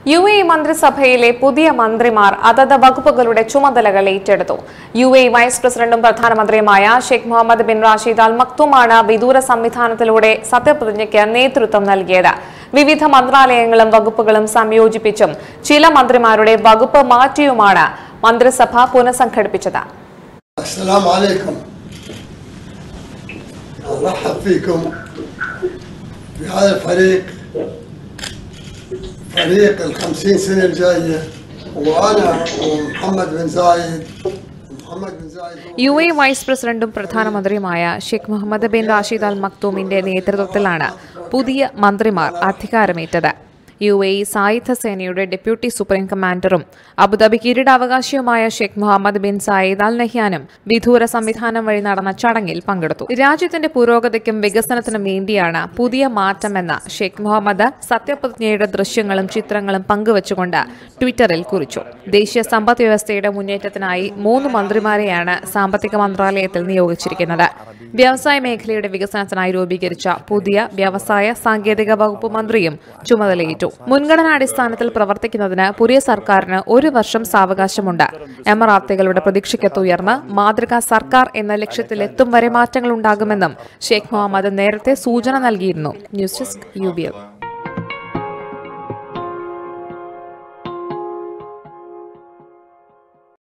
U A മന്ത്രിസഭയിലെ പുതിയ മന്ത്രിമാർ അതത് വകുപ്പുകളുടെ ചുമതലകൾ ഏറ്റെടുത്തു യു എ വൈസ് പ്രസിഡന്റും പ്രധാനമന്ത്രിയുമായ Sheikh Mohammed bin Rashid Al മക്തുമാണ് വിദൂര സംവിധാനത്തിലൂടെ സത്യപ്രതിജ്ഞയ്ക്ക് നേതൃത്വം നൽകിയത് വിവിധ മന്ത്രാലയങ്ങളും വകുപ്പുകളും സംയോജിപ്പിച്ചും ചില മന്ത്രിമാരുടെ വകുപ്പ് മാറ്റിയുമാണ് മന്ത്രിസഭ പുനഃസംഘടിപ്പിച്ചത് السلام عليكم نرحب فيكم بهذا الفريق فريق الخمسين سنة الجاية وأنا ومحمد بن زايد محمد بن زايد هو യു എ വൈസ് പ്രസിഡന്റും പ്രധാനമന്ത്രിയുമായ Sheikh Mohammed bin Rashid Al മക്തൂമിന്റെ നേതൃത്വത്തിലാണ് പുതിയ മന്ത്രിമാർ അധികാരമേറ്റത് യു എ സായുധ സേനയുടെ ഡെപ്യൂട്ടി സുപ്രീം കമാൻഡറും അബുദാബി കിരീടാവകാശിയുമായ Sheikh Mohammed bin Zayed Al നഹ്യാനും വിദൂര സംവിധാനം വഴി നടന്ന ചടങ്ങിൽ പങ്കെടുത്തു രാജ്യത്തിന്റെ പുരോഗതിക്കും വികസനത്തിനും വേണ്ടിയാണ് പുതിയ മാറ്റമെന്ന് ഷെയ്ഖ് മുഹമ്മദ് സത്യപ്രതിജ്ഞയുടെ ദൃശ്യങ്ങളും ചിത്രങ്ങളും പങ്കുവച്ചുകൊണ്ട് ട്വിറ്ററിൽ കുറിച്ചു ദേശീയ സമ്പദ് വ്യവസ്ഥയുടെ മുന്നേറ്റത്തിനായി മൂന്ന് മന്ത്രിമാരെയാണ് സാമ്പത്തിക മന്ത്രാലയത്തിൽ നിയോഗിച്ചിരിക്കുന്നത് വ്യവസായ മേഖലയുടെ വികസനത്തിനായി രൂപീകരിച്ച പുതിയ വ്യവസായ സാങ്കേതിക വകുപ്പ് മന്ത്രിയും ചുമതലയേറ്റു മുൻഗണനാടിസ്ഥാനത്തിൽ പ്രവർത്തിക്കുന്നതിന് പുതിയ സർക്കാരിന് ഒരു വർഷം സാവകാശമുണ്ട് എമറാത്തികളുടെ പ്രതീക്ഷയ്ക്കത്ത് ഉയർന്ന് മാതൃകാ സർക്കാർ എന്ന ലക്ഷ്യത്തിലെത്തും വരെ മാറ്റങ്ങൾ ഉണ്ടാകുമെന്നും ഷെയ്ഖ് മുഹമ്മദ് നേരത്തെ സൂചന നൽകിയിരുന്നു news desk U B L